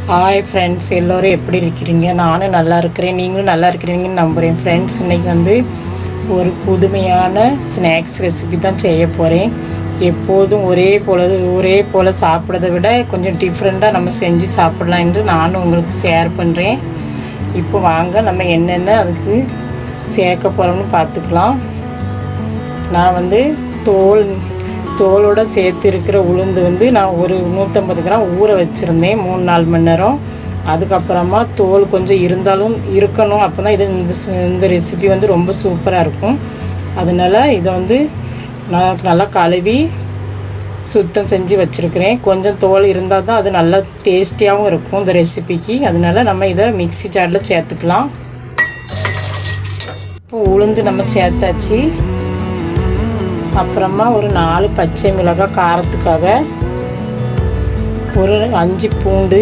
hi friends எல்லோரும் எப்படி இருக்கிறீங்க நானும் நல்லா இருக்கிறேன் நீங்களும் நல்லா இருக்கிறீங்கன்னு நம்புகிறேன் ஃப்ரெண்ட்ஸ் இன்றைக்கி வந்து ஒரு புதுமையான ஸ்நாக்ஸ் ரெசிபி தான் செய்ய போகிறேன் எப்போதும் ஒரே போல ஒரே போல் சாப்பிட்றத விட கொஞ்சம் டிஃப்ரெண்ட்டாக நம்ம செஞ்சு சாப்பிடலாம் என்று நானும் உங்களுக்கு ஷேர் பண்ணுறேன் இப்போ வாங்க நம்ம என்னென்ன அதுக்கு சேர்க்க போகிறோம்னு பார்த்துக்கலாம் நான் வந்து தோல் தோலோட சேர்த்து இருக்கிற உளுந்து வந்து நான் ஒரு நூற்றம்பது கிராம் ஊற வச்சுருந்தேன் மூணு நாலு மணி நேரம் அதுக்கப்புறமா தோல் கொஞ்சம் இருந்தாலும் இருக்கணும் அப்போ தான் இது இந்த ஸ்- இந்த ரெசிபி வந்து ரொம்ப சூப்பராக இருக்கும் அதனால் இதை வந்து நான் நல்லா கழுவி சுத்தம் செஞ்சு வச்சுருக்கிறேன் கொஞ்சம் தோல் இருந்தால் தான் அது நல்லா டேஸ்டியாகவும் இருக்கும் இந்த ரெசிபிக்கு அதனால நம்ம இதை மிக்ஸி ஜாரில் சேர்த்துக்கலாம் இப்போ உளுந்து நம்ம சேர்த்தாச்சு அப்புறமா ஒரு நாலு பச்சை மிளகாய் காரத்துக்காக ஒரு அஞ்சு பூண்டு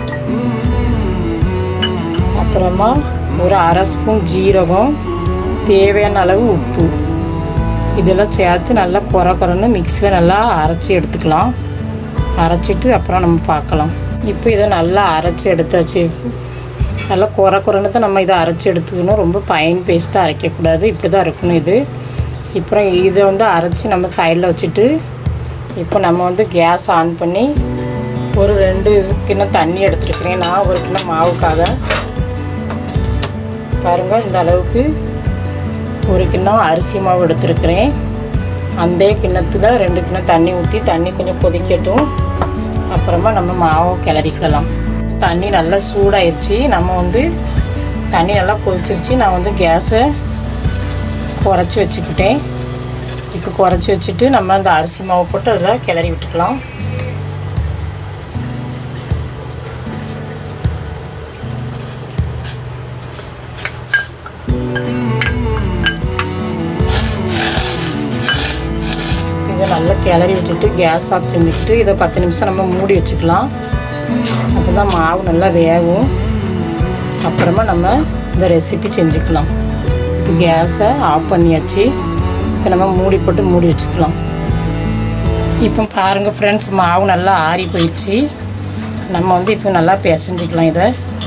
அப்புறமா ஒரு அரை ஸ்பூன் ஜீரகம் தேவையான அளவு உப்பு இதெல்லாம் சேர்த்து நல்லா குறை குறைன்னு மிக்சியில் நல்லா அரைச்சி எடுத்துக்கலாம் அரைச்சிட்டு அப்புறம் நம்ம பார்க்கலாம் இப்போ இதை நல்லா அரைச்சி எடுத்தாச்சு நல்லா குறை குறைன்னு தான் நம்ம இதை அரைச்சி எடுத்துக்கணும் ரொம்ப பயன் பேஸ்ட்டாக அரைக்கக்கூடாது இப்படி தான் இருக்கணும் இது அப்புறம் இதை வந்து அரைச்சி நம்ம சைடில் வச்சுட்டு இப்போ நம்ம வந்து கேஸ் ஆன் பண்ணி ஒரு ரெண்டு கிண்ணம் தண்ணி எடுத்துருக்கிறேன் நான் ஒரு கிண்ணம் மாவுக்காக பாருங்கள் இந்த அளவுக்கு ஒரு கிண்ணம் அரிசி மாவு எடுத்துருக்கிறேன் அந்த கிண்ணத்தில் ரெண்டு கிண்ணம் தண்ணி ஊற்றி தண்ணி கொஞ்சம் கொதிக்கட்டும் அப்புறமா நம்ம மாவை கிளறிக்கிடலாம் தண்ணி நல்லா சூடாயிருச்சு நம்ம வந்து தண்ணி நல்லா கொதிச்சிருச்சு நான் வந்து கேஸை குறைச்சி வச்சுக்கிட்டேன் இப்போ குறைச்சி வச்சுட்டு நம்ம அந்த அரிசி மாவு போட்டு அதில் கிளறி விட்டுக்கலாம் இதை நல்லா கிளறி விட்டுட்டு கேஸ் ஆஃப் செஞ்சுக்கிட்டு இதை பத்து நிமிஷம் நம்ம மூடி வச்சுக்கலாம் அப்போ தான் மாவு நல்லா வேகும் அப்புறமா நம்ம இந்த ரெசிபி செஞ்சுக்கலாம் இப்போ கேஸை ஆஃப் பண்ணியாச்சு இப்போ நம்ம மூடி போட்டு மூடி வச்சுக்கலாம் இப்போ பாருங்கள் ஃப்ரெண்ட்ஸ் மாவு நல்லா ஆறி போயிடுச்சு நம்ம வந்து இப்போ நல்லா பிசைஞ்சிக்கலாம் இதை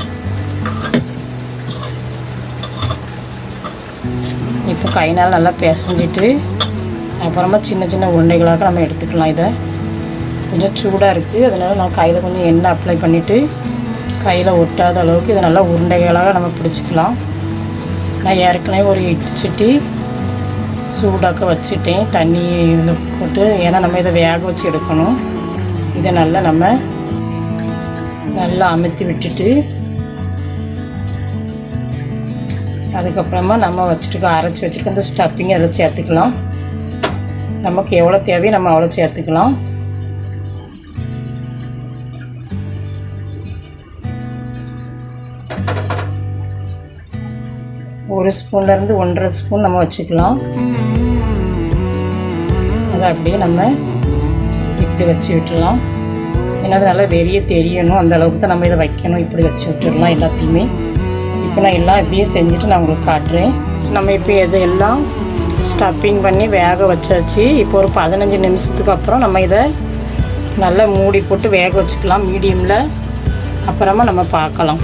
இப்போ கைனால் நல்லா பிசைஞ்சிட்டு அப்புறமா சின்ன சின்ன உருண்டைகளாக நம்ம எடுத்துக்கலாம் இதை கொஞ்சம் சூடாக இருக்குது அதனால் நான் கையில் கொஞ்சம் எண்ணெய் அப்ளை பண்ணிவிட்டு கையில் ஒட்டாத அளவுக்கு இதை நல்லா உருண்டைகளாக நம்ம பிடிச்சிக்கலாம் நான் ஏற்கனவே ஒரு இட்லி சட்டி சூடாக்க வச்சுட்டேன் தண்ணி இதில் போட்டு ஏன்னா நம்ம இதை வேக வச்சு எடுக்கணும் இதை நல்லா நம்ம நல்லா அமுத்தி விட்டுட்டு அதுக்கப்புறமா நம்ம வச்சுருக்க அரைச்சி வச்சுருக்க அந்த ஸ்டப்பிங் அதில் சேர்த்துக்கலாம் நமக்கு எவ்வளோ தேவையோ நம்ம அவ்வளோ சேர்த்துக்கலாம் ஒரு ஸ்பூன்லேருந்து ஒன்றரை ஸ்பூன் நம்ம வச்சுக்கலாம் அதை அப்படியே நம்ம இப்படி வச்சு விட்டுடலாம் ஏன்னா அது நல்லா வெளியே தெரியணும் அந்த அளவுக்கு தான் நம்ம இதை வைக்கணும் இப்படி வச்சு விட்டுடலாம் எல்லாத்தையுமே இப்போ நான் எல்லாம் இப்படியே செஞ்சுட்டு நான் உங்களுக்கு காட்டுறேன் So, நம்ம இப்போ இது எல்லாம் ஸ்டப்பிங் பண்ணி வேக வச்சாச்சு இப்போ ஒரு பதினஞ்சு நிமிஷத்துக்கு அப்புறம் நம்ம இதை நல்லா மூடி போட்டு வேக வச்சுக்கலாம் மீடியமில் அப்புறமா நம்ம பார்க்கலாம்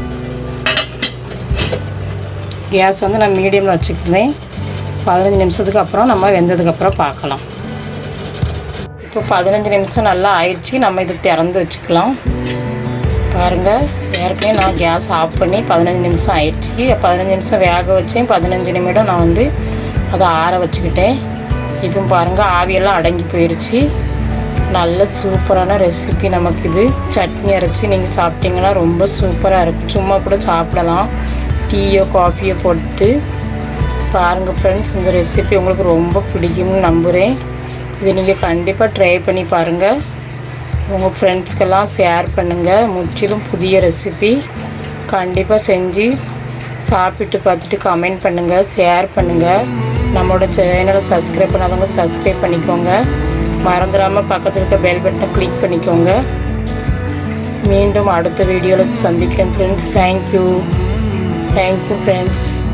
கேஸ் வந்து நான் மீடியமில் வச்சுக்கிறேன் பதினஞ்சு நிமிஷத்துக்கு அப்புறம் நம்ம வெந்ததுக்கப்புறம் பார்க்கலாம் இப்போ பதினஞ்சு நிமிஷம் நல்லா ஆயிடுச்சு நம்ம இதை திறந்து வச்சுக்கலாம் பாருங்கள் ஏற்கனவே நான் கேஸ் ஆஃப் பண்ணி பதினஞ்சு நிமிஷம் ஆயிடுச்சு பதினஞ்சு நிமிஷம் வேக வச்சேன் பதினஞ்சு நிமிடம் நான் வந்து அதை ஆற வச்சுக்கிட்டேன் இப்போ பாருங்கள் ஆவியெல்லாம் அடங்கி போயிடுச்சு நல்ல சூப்பரான ரெசிபி நமக்கு இது சட்னி அரைச்சி நீங்கள் சாப்பிட்டீங்கன்னா ரொம்ப சூப்பராக இருக்கும் சும்மா கூட சாப்பிடலாம் டீயோ காஃபியோ போட்டு பாருங்கள் ஃப்ரெண்ட்ஸ் இந்த ரெசிபி உங்களுக்கு ரொம்ப பிடிக்கும்னு நம்புகிறேன் இது நீங்கள் கண்டிப்பாக ட்ரை பண்ணி பாருங்கள் உங்கள் ஃப்ரெண்ட்ஸ்க்கெல்லாம் ஷேர் பண்ணுங்கள் முற்றிலும் புதிய ரெசிபி கண்டிப்பாக செஞ்சு சாப்பிட்டு பார்த்துட்டு கமெண்ட் பண்ணுங்கள் ஷேர் பண்ணுங்கள் நம்மளோட சேனலை சப்ஸ்கிரைப் பண்ணாதவங்க சப்ஸ்கிரைப் பண்ணிக்கோங்க மறந்துடாமல் பக்கத்தில் இருக்க பெல் பட்டனை கிளிக் பண்ணிக்கோங்க மீண்டும் அடுத்த வீடியோவில் சந்திக்கிறேன் ஃப்ரெண்ட்ஸ் தேங்க்யூ தேங்க்யூ ஃப்ரெண்ட்ஸ்